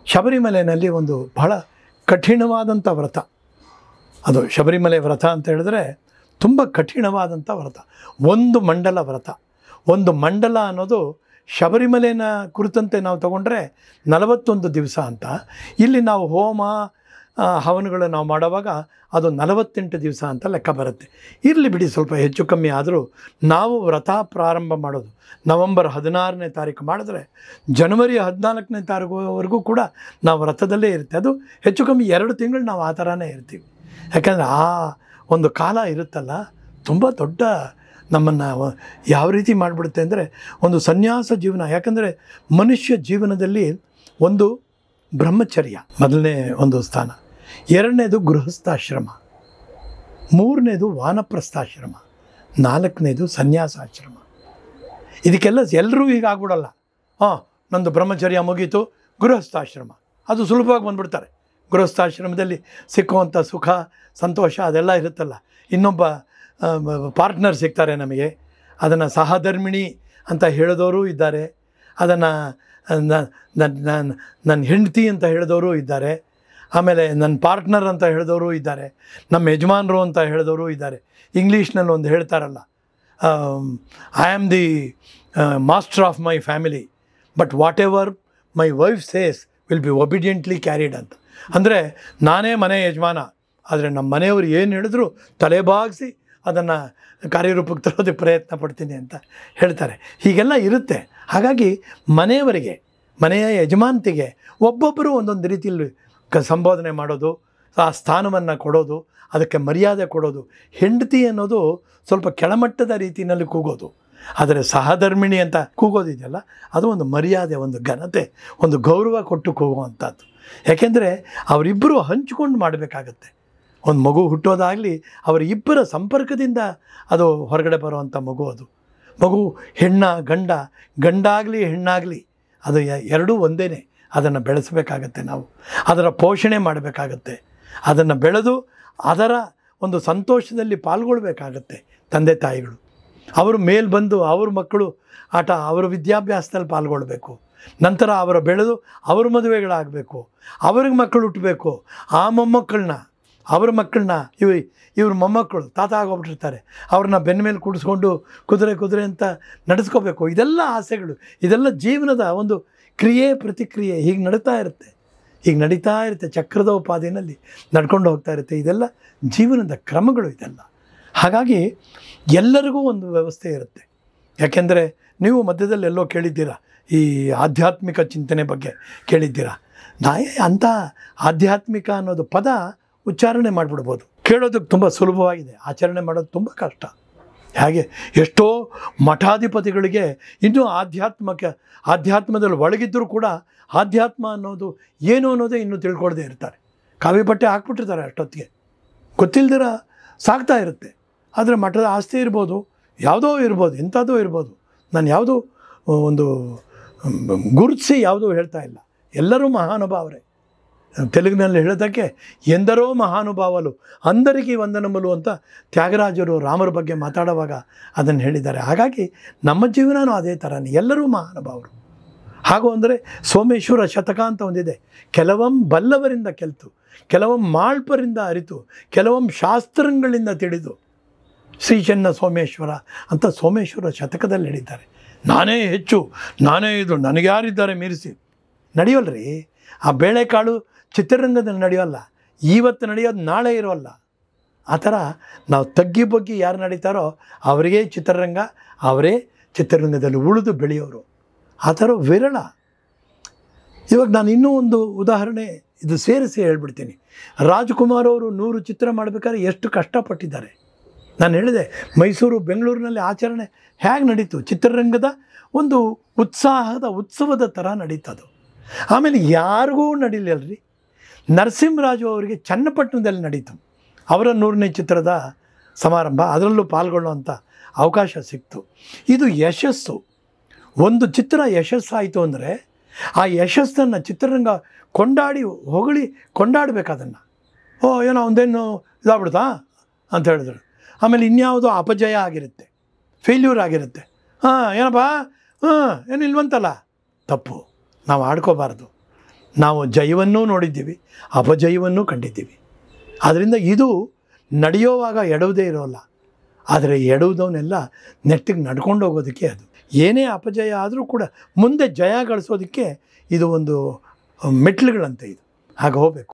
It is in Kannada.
ಶಬರಿಮಲೆಯಲ್ಲಿ ಒಂದು ಬಹಳ ಕಠಿಣವಾದಂಥ ವ್ರತ ಅದು ಶಬರಿಮಲೆ ವ್ರತ ಅಂತ ಹೇಳಿದ್ರೆ ತುಂಬ ಕಠಿಣವಾದಂಥ ವ್ರತ ಒಂದು ಮಂಡಲ ವ್ರತ ಒಂದು ಮಂಡಲ ಅನ್ನೋದು ಶಬರಿಮಲೆನ ಕುರಿತಂತೆ ನಾವು ತಗೊಂಡ್ರೆ ನಲವತ್ತೊಂದು ದಿವಸ ಅಂತ ಇಲ್ಲಿ ನಾವು ಹೋಮ ಆ, ಹವನಗಳು ನಾವು ಮಾಡುವಾಗ ಅದು ನಲವತ್ತೆಂಟು ದಿವಸ ಅಂತ ಲೆಕ್ಕ ಬರುತ್ತೆ ಇರಲಿ ಬಿಡಿ ಸ್ವಲ್ಪ ಹೆಚ್ಚು ಕಮ್ಮಿ ಆದರೂ ನಾವು ವ್ರತ ಪ್ರಾರಂಭ ಮಾಡೋದು ನವಂಬರ್ ಹದಿನಾರನೇ ತಾರೀಕು ಮಾಡಿದ್ರೆ ಜನವರಿ ಹದಿನಾಲ್ಕನೇ ತಾರೀಕುವರೆಗೂ ಕೂಡ ನಾವು ವ್ರತದಲ್ಲೇ ಇರುತ್ತೆ ಅದು ಹೆಚ್ಚು ಕಮ್ಮಿ ಎರಡು ತಿಂಗಳು ನಾವು ಆ ಥರನೇ ಇರ್ತೀವಿ ಯಾಕಂದರೆ ಆ ಒಂದು ಕಾಲ ಇರುತ್ತಲ್ಲ ತುಂಬ ದೊಡ್ಡ ನಮ್ಮನ್ನು ಯಾವ ರೀತಿ ಮಾಡಿಬಿಡುತ್ತೆ ಅಂದರೆ ಒಂದು ಸನ್ಯಾಸ ಜೀವನ ಯಾಕಂದರೆ ಮನುಷ್ಯ ಜೀವನದಲ್ಲಿ ಒಂದು ಬ್ರಹ್ಮಚರ್ಯ ಮೊದಲನೇ ಒಂದು ಸ್ಥಾನ ಎರಡನೇದು ಗೃಹಸ್ಥಾಶ್ರಮ ಮೂರನೇದು ವಾನಪ್ರಸ್ಥಾಶ್ರಮ ನಾಲ್ಕನೇದು ಸನ್ಯಾಸಾಶ್ರಮ ಇದಕ್ಕೆಲ್ಲ ಎಲ್ಲರೂ ಈಗ ಆಗ್ಬಿಡಲ್ಲ ಹಾಂ ನಂದು ಬ್ರಹ್ಮಚರ್ಯ ಮುಗೀತು ಗೃಹಸ್ಥಾಶ್ರಮ ಅದು ಸುಲಭವಾಗಿ ಬಂದ್ಬಿಡ್ತಾರೆ ಗೃಹಸ್ಥಾಶ್ರಮದಲ್ಲಿ ಸಿಕ್ಕುವಂಥ ಸುಖ ಸಂತೋಷ ಅದೆಲ್ಲ ಇರುತ್ತಲ್ಲ ಇನ್ನೊಬ್ಬ ಪಾರ್ಟ್ನರ್ ಸಿಗ್ತಾರೆ ನಮಗೆ ಅದನ್ನು ಸಹಧರ್ಮಿಣಿ ಅಂತ ಹೇಳಿದವರು ಇದ್ದಾರೆ ಅದನ್ನು ನನ್ನ ಹೆಂಡತಿ ಅಂತ ಹೇಳಿದವರು ಇದ್ದಾರೆ ಆಮೇಲೆ ನನ್ನ ಪಾರ್ಟ್ನರ್ ಅಂತ ಹೇಳಿದವರು ಇದ್ದಾರೆ ನಮ್ಮ ಯಜಮಾನರು ಅಂತ ಹೇಳಿದವರು ಇದ್ದಾರೆ ಇಂಗ್ಲೀಷ್ನಲ್ಲಿ ಒಂದು ಹೇಳ್ತಾರಲ್ಲ I am the master of my family but whatever my wife says will be obediently carried ಅಂತ ಅಂದರೆ ನಾನೇ ಮನೆ ಯಜಮಾನ ಆದರೆ ನಮ್ಮ ಮನೆಯವರು ಏನು ಹೇಳಿದ್ರು ತಲೆಬಾಗಿಸಿ ಅದನ್ನು ಕಾರ್ಯರೂಪಕ್ಕೆ ತರೋದಕ್ಕೆ ಪ್ರಯತ್ನ ಪಡ್ತೀನಿ ಅಂತ ಹೇಳ್ತಾರೆ ಹೀಗೆಲ್ಲ ಇರುತ್ತೆ ಹಾಗಾಗಿ ಮನೆಯವರಿಗೆ ಮನೆಯ ಯಜಮಾನತಿಗೆ ಒಬ್ಬೊಬ್ಬರು ಒಂದೊಂದು ರೀತಿಯಲ್ಲಿ ಕ ಸಂಬೋಧನೆ ಮಾಡೋದು ಆ ಸ್ಥಾನವನ್ನು ಕೊಡೋದು ಅದಕ್ಕೆ ಮರ್ಯಾದೆ ಕೊಡೋದು ಹೆಂಡತಿ ಅನ್ನೋದು ಸ್ವಲ್ಪ ಕೆಳಮಟ್ಟದ ರೀತಿಯಲ್ಲಿ ಕೂಗೋದು ಆದರೆ ಸಹಧರ್ಮಿಣಿ ಅಂತ ಕೂಗೋದಿದೆಯಲ್ಲ ಅದು ಒಂದು ಮರ್ಯಾದೆ ಒಂದು ಘನತೆ ಒಂದು ಗೌರವ ಕೊಟ್ಟು ಕೂಗುವಂಥದ್ದು ಯಾಕೆಂದರೆ ಅವರಿಬ್ಬರು ಹಂಚ್ಕೊಂಡು ಮಾಡಬೇಕಾಗತ್ತೆ ಒಂದು ಮಗು ಹುಟ್ಟೋದಾಗಲಿ ಅವರ ಇಬ್ಬರ ಸಂಪರ್ಕದಿಂದ ಅದು ಹೊರಗಡೆ ಬರುವಂಥ ಮಗು ಅದು ಮಗು ಹೆಣ್ಣ ಗಂಡ ಗಂಡಾಗಲಿ ಹೆಣ್ಣಾಗಲಿ ಅದು ಎ- ಎರಡೂ ಒಂದೇ ಅದನ್ನು ಬೆಳೆಸಬೇಕಾಗತ್ತೆ ನಾವು ಅದರ ಪೋಷಣೆ ಮಾಡಬೇಕಾಗತ್ತೆ ಅದನ್ನು ಬೆಳೆದು ಅದರ ಒಂದು ಸಂತೋಷದಲ್ಲಿ ಪಾಲ್ಗೊಳ್ಬೇಕಾಗತ್ತೆ ತಂದೆ ತಾಯಿಗಳು ಅವರು ಮೇಲ್ ಬಂದು ಅವ್ರ ಮಕ್ಕಳು ಆಟ ಅವರ ವಿದ್ಯಾಭ್ಯಾಸದಲ್ಲಿ ಪಾಲ್ಗೊಳ್ಬೇಕು ನಂತರ ಅವರು ಬೆಳೆದು ಅವ್ರ ಮದುವೆಗಳಾಗಬೇಕು ಅವ್ರಿಗೆ ಮಕ್ಕಳು ಹುಟ್ಟಬೇಕು ಆ ಮೊಮ್ಮಕ್ಕಳನ್ನ ಅವ್ರ ಮಕ್ಕಳನ್ನ ಇವ್ ಇವ್ರ ಮೊಮ್ಮಕ್ಕಳು ತಾತ ಆಗೋಗ್ಬಿಟ್ಟಿರ್ತಾರೆ ಅವ್ರನ್ನ ಬೆನ್ನ ಮೇಲೆ ಕೂಡಿಸ್ಕೊಂಡು ಕುದುರೆ ಕುದುರೆ ಅಂತ ನಡೆಸ್ಕೋಬೇಕು ಇದೆಲ್ಲ ಆಸೆಗಳು ಇದೆಲ್ಲ ಜೀವನದ ಒಂದು ಕ್ರಿಯೆ ಪ್ರತಿಕ್ರಿಯೆ ಹೀಗೆ ನಡೀತಾ ಇರುತ್ತೆ ಹೀಗೆ ನಡೀತಾ ಇರುತ್ತೆ ಚಕ್ರದ ಉಪಾದಿನಲ್ಲಿ ನಡ್ಕೊಂಡು ಹೋಗ್ತಾ ಇರುತ್ತೆ ಇದೆಲ್ಲ ಜೀವನದ ಕ್ರಮಗಳು ಇದೆಲ್ಲ ಹಾಗಾಗಿ ಎಲ್ಲರಿಗೂ ಒಂದು ವ್ಯವಸ್ಥೆ ಇರುತ್ತೆ ಯಾಕೆಂದರೆ ನೀವು ಮಧ್ಯದಲ್ಲಿ ಎಲ್ಲೋ ಕೇಳಿದ್ದೀರಾ ಈ ಆಧ್ಯಾತ್ಮಿಕ ಚಿಂತನೆ ಬಗ್ಗೆ ಕೇಳಿದ್ದೀರಾ ನಾಯೇ ಅಂಥ ಆಧ್ಯಾತ್ಮಿಕ ಅನ್ನೋದು ಪದ ಉಚ್ಚಾರಣೆ ಮಾಡಿಬಿಡ್ಬೋದು ಕೇಳೋದಕ್ಕೆ ತುಂಬ ಸುಲಭವಾಗಿದೆ ಆಚರಣೆ ಮಾಡೋದು ತುಂಬ ಕಷ್ಟ ಹಾಗೆ ಎಷ್ಟೋ ಮಠಾಧಿಪತಿಗಳಿಗೆ ಇನ್ನೂ ಆಧ್ಯಾತ್ಮಕ ಆಧ್ಯಾತ್ಮದಲ್ಲಿ ಒಳಗಿದ್ದರೂ ಕೂಡ ಆಧ್ಯಾತ್ಮ ಅನ್ನೋದು ಏನು ಅನ್ನೋದೇ ಇನ್ನೂ ತಿಳ್ಕೊಳ್ದೇ ಇರ್ತಾರೆ ಕಾವಿ ಬಟ್ಟೆ ಹಾಕ್ಬಿಟ್ಟಿರ್ತಾರೆ ಅಷ್ಟೊತ್ತಿಗೆ ಗೊತ್ತಿಲ್ದಿರ ಸಾಗ್ತಾ ಇರುತ್ತೆ ಆದರೆ ಮಠದ ಆಸ್ತಿ ಇರ್ಬೋದು ಯಾವುದೋ ಇರ್ಬೋದು ಎಂಥದ್ದೋ ಇರ್ಬೋದು ನಾನು ಯಾವುದೋ ಒಂದು ಗುರುತಿಸಿ ಯಾವುದೂ ಹೇಳ್ತಾ ಇಲ್ಲ ಎಲ್ಲರೂ ಮಹಾನುಭಾವರೇ ತೆಲುಗಿನಲ್ಲಿ ಹೇಳೋದಕ್ಕೆ ಎಂದರೋ ಮಹಾನುಭಾವಲು ಅಂದರಿಗೆ ವಂದನಮಲು ಅಂತ ತ್ಯಾಗರಾಜರು ರಾಮರ ಬಗ್ಗೆ ಮಾತಾಡುವಾಗ ಅದನ್ನು ಹೇಳಿದ್ದಾರೆ ಹಾಗಾಗಿ ನಮ್ಮ ಜೀವನನೂ ಅದೇ ಥರನೇ ಎಲ್ಲರೂ ಮಹಾನುಭಾವರು ಹಾಗೂ ಅಂದರೆ ಸೋಮೇಶ್ವರ ಶತಕ ಅಂತ ಒಂದಿದೆ ಕೆಲವಂ ಬಲ್ಲವರಿಂದ ಕೆಲ್ತು ಕೆಲವಂ ಮಾಳ್ಪರಿಂದ ಅರಿತು ಕೆಲವಂ ಶಾಸ್ತ್ರಗಳಿಂದ ತಿಳಿದು ಶ್ರೀ ಚೆನ್ನ ಸೋಮೇಶ್ವರ ಅಂತ ಸೋಮೇಶ್ವರ ಶತಕದಲ್ಲಿ ಹೇಳಿದ್ದಾರೆ ನಾನೇ ಹೆಚ್ಚು ನಾನೇ ಇದು ನನಗ್ಯಾರಿದ್ದಾರೆ ಮೀರಿಸಿ ನಡೆಯೋಲ್ರಿ ಆ ಬೇಳೆಕಾಳು ಚಿತ್ರರಂಗದಲ್ಲಿ ನಡೆಯೋಲ್ಲ ಇವತ್ತು ನಡೆಯೋದು ನಾಳೆ ಇರೋಲ್ಲ ಆ ಥರ ನಾವು ತಗ್ಗಿ ಬಗ್ಗಿ ಯಾರು ನಡೀತಾರೋ ಅವರಿಗೆ ಚಿತ್ರರಂಗ ಅವರೇ ಚಿತ್ರರಂಗದಲ್ಲಿ ಉಳಿದು ಬೆಳೆಯೋರು ಆ ಥರ ವಿರಳ ಇವಾಗ ನಾನು ಇನ್ನೂ ಒಂದು ಉದಾಹರಣೆ ಇದು ಸೇರಿಸಿ ಹೇಳ್ಬಿಡ್ತೀನಿ ರಾಜ್ಕುಮಾರ್ ಅವರು ನೂರು ಚಿತ್ರ ಮಾಡಬೇಕಾದ್ರೆ ಎಷ್ಟು ಕಷ್ಟಪಟ್ಟಿದ್ದಾರೆ ನಾನು ಹೇಳಿದೆ ಮೈಸೂರು ಬೆಂಗಳೂರಿನಲ್ಲಿ ಆಚರಣೆ ಹೇಗೆ ನಡೀತು ಚಿತ್ರರಂಗದ ಒಂದು ಉತ್ಸಾಹದ ಉತ್ಸವದ ಥರ ನಡೀತದು ಆಮೇಲೆ ಯಾರಿಗೂ ನಡೀಲಿಲ್ಲರಿ ನರಸಿಂಹರಾಜು ಅವರಿಗೆ ಚನ್ನಪಟ್ಟಣದಲ್ಲಿ ನಡೀತು ಅವರ ನೂರನೇ ಚಿತ್ರದ ಸಮಾರಂಭ ಅದರಲ್ಲೂ ಪಾಲ್ಗೊಳ್ಳುವಂಥ ಅವಕಾಶ ಸಿಕ್ತು ಇದು ಯಶಸ್ಸು ಒಂದು ಚಿತ್ರ ಯಶಸ್ಸಾಯಿತು ಅಂದರೆ ಆ ಯಶಸ್ಸನ್ನು ಚಿತ್ರರಂಗ ಕೊಂಡಾಡಿ ಹೊಗಳಿ ಕೊಂಡಾಡಬೇಕು ಅದನ್ನು ಓ ಏನೋ ಒಂದೇನು ಇದಾಗ್ಬಿಡ್ತಾ ಅಂತ ಹೇಳಿದ್ರು ಆಮೇಲೆ ಇನ್ಯಾವುದೋ ಅಪಜಯ ಆಗಿರುತ್ತೆ ಫೇಲ್ಯೂರ್ ಆಗಿರುತ್ತೆ ಹಾಂ ಏನಪ್ಪ ಹಾಂ ಏನು ಇಲ್ವಂತಲ್ಲ ತಪ್ಪು ನಾವು ಆಡ್ಕೋಬಾರ್ದು ನಾವು ಜಯವನ್ನೂ ನೋಡಿದ್ದೀವಿ ಅಪಜಯವನ್ನೂ ಕಂಡಿದ್ದೀವಿ ಆದ್ದರಿಂದ ಇದು ನಡೆಯೋವಾಗ ಎಡವುದೇ ಇರೋಲ್ಲ ಆದರೆ ಎಡುವುದವನ್ನೆಲ್ಲ ನೆಟ್ಟಿಗೆ ನಡ್ಕೊಂಡು ಹೋಗೋದಕ್ಕೆ ಅದು ಏನೇ ಅಪಜಯ ಆದರೂ ಕೂಡ ಮುಂದೆ ಜಯ ಗಳಿಸೋದಕ್ಕೆ ಇದು ಒಂದು ಮೆಟ್ಲುಗಳಂತೆ ಇದು ಹಾಗೆ ಹೋಗಬೇಕು